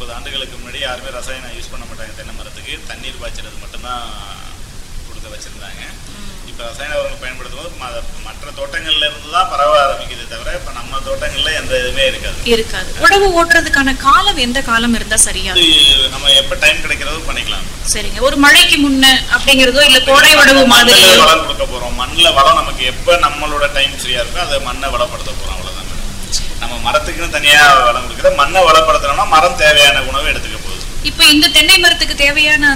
முப்பது ஆண்டுகளுக்கு முன்னாடி யாருமே ரசாயனம் யூஸ் பண்ண மாட்டாங்க தென்னை மரத்துக்கு தண்ணீர் பாய்ச்சறது மட்டும்தான் கொடுக்க வச்சிருந்தாங்க இப்போ ரசாயன உரங்கள் பயன்படுத்தும் போது ம- மற்ற தோட்டங்கள்ல இருந்து தான் பரவ ஆரம்பிக்குது தவிர இப்போ நம்ம தோட்டங்கள்ல எந்த இதுவுமே இருக்காது இருக்காது உழவு ஓட்டுறதுக்கான காலம் எந்த காலம் இருந்தா சரியா இது நம்ம எப்ப டைம் கிடைக்கிறதோ பண்ணிக்கலாம் சரிங்க ஒரு மழைக்கு முன்ன அப்படிங்கறதோ இல்ல கோடை உழவு நம்ம மாதிரி மண்ணுல வளம் கொடுக்க போறோம் மண்ணுல வளம் நமக்கு எப்ப நம்மளோட டைம் சரியா இருக்கோ அதை மண்ணை வளப்படுத்த போறோம் அவ்வளவுதான் மேடம் நம்ம மரத்துக்குன்னு தனியா வளம் கொடுக்குற மண்ணை வளப்படுத்தணும்னா மரம் தேவையான உணவு எடுத்துக்க போகுது இப்ப இந்த தென்னை மரத்துக்கு தேவையான